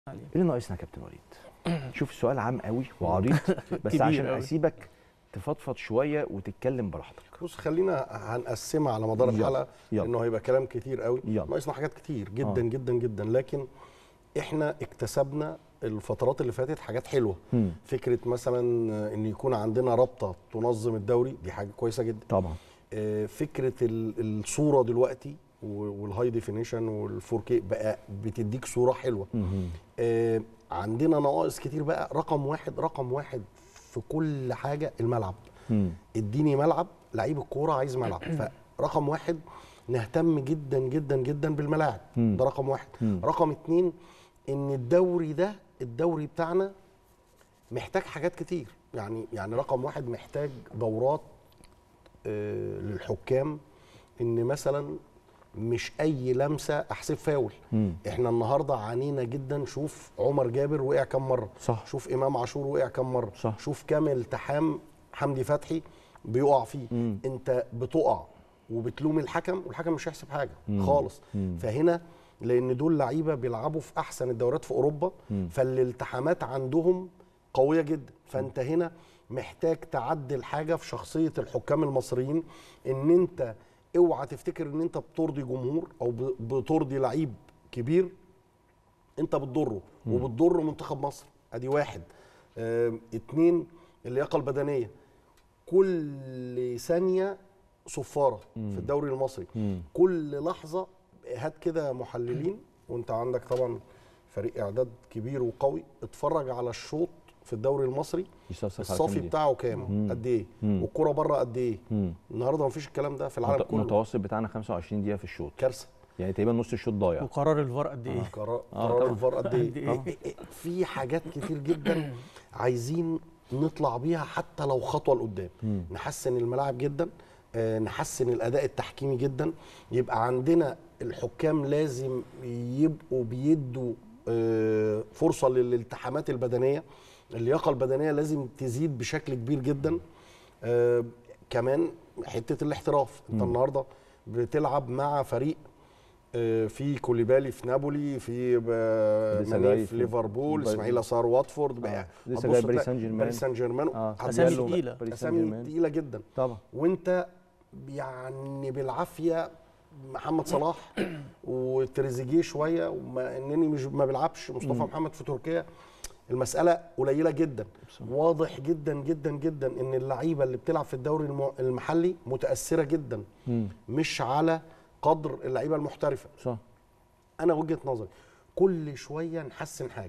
عليه. ايه اللي ناقصنا يا كابتن وليد؟ شوف السؤال عام قوي وعريض بس كبير عشان أوي. اسيبك تفضفض شويه وتتكلم براحتك بص خلينا هنقسمها على مدار يلا، الحلقه يلا. لانه هيبقى كلام كتير قوي يلا. ناقصنا حاجات كتير جدا آه. جدا جدا لكن احنا اكتسبنا الفترات اللي فاتت حاجات حلوه مم. فكره مثلا ان يكون عندنا رابطه تنظم الدوري دي حاجه كويسه جدا طبعا آه، فكره ال- الصوره دلوقتي و- والهاي ديفينيشن وال4 كي بقى بتديك صوره حلوه مهم. آه، عندنا نواقص كتير بقى رقم واحد رقم واحد في كل حاجه الملعب مم. اديني ملعب لعيب الكوره عايز ملعب فرقم واحد نهتم جدا جدا جدا بالملاعب مم. ده رقم واحد مم. رقم اتنين ان الدوري ده الدوري بتاعنا محتاج حاجات كتير يعني يعني رقم واحد محتاج دورات آه، للحكام ان مثلا مش اي لمسه احسب فاول مم. احنا النهارده عانينا جدا شوف عمر جابر وقع كام مره صح. شوف امام عاشور وقع كام مره صح. شوف كام التحام حمدي فتحي بيقع فيه مم. انت بتقع وبتلوم الحكم والحكم مش هيحسب حاجه مم. خالص مم. فهنا لان دول لعيبه بيلعبوا في احسن الدوريات في اوروبا مم. فالالتحامات عندهم قويه جدا فانت هنا محتاج تعدل حاجه في شخصيه الحكام المصريين ان انت اوعى تفتكر ان انت بترضي جمهور او ب- بترضي لعيب كبير انت بتضره وبتضر منتخب مصر ادي واحد اه اتنين اللياقه البدنيه كل ثانيه صفاره في الدوري المصري مم. كل لحظه هات كده محللين وانت عندك طبعا فريق اعداد كبير وقوي اتفرج على الشوط في الدوري المصري يستفسر على الصافي كام دي؟ بتاعه كام مم. قد ايه مم. والكره بره قد ايه مم. النهارده مفيش الكلام ده في العالم مت- كله المتوسط بتاعنا 25 دقيقه في الشوط كارثه يعني تقريبا نص الشوط ضايع وقرار الفار قد ايه؟ قرار آه، قرار طبعاً. الفار قد قد ايه إيه؟ إيه- إيه، في حاجات كتير جدا عايزين نطلع بيها حتى لو خطوه لقدام مم. نحسن الملاعب جدا آه، نحسن الاداء التحكيمي جدا يبقى عندنا الحكام لازم يبقوا بيدوا آه، فرصه للالتحامات البدنيه اللياقه البدنيه لازم تزيد بشكل كبير جدا آه، كمان حته الاحتراف انت النهارده بتلعب مع فريق آه، في كوليبالي في نابولي في آه، لسه ماني جاي في في- ليفربول باي- اسماعيل صار واتفورد آه. بقى لسه هتبص جاي باريس تلاقي سان جيرمان. باريس سان جيرمان اه أسامي هتجيله تقيلة. باريس سان اسامي جيرمان. تقيله جدا طبعا وانت يعني بالعافيه محمد صلاح وتريزيجيه شويه وما انني مش ما بيلعبش مصطفى محمد في تركيا المساله قليله جدا واضح جدا جدا جدا ان اللعيبه اللي بتلعب في الدوري الم- المحلي متاثره جدا مم. مش على قدر اللعيبه المحترفه صح انا وجهه نظري كل شويه نحسن حاجه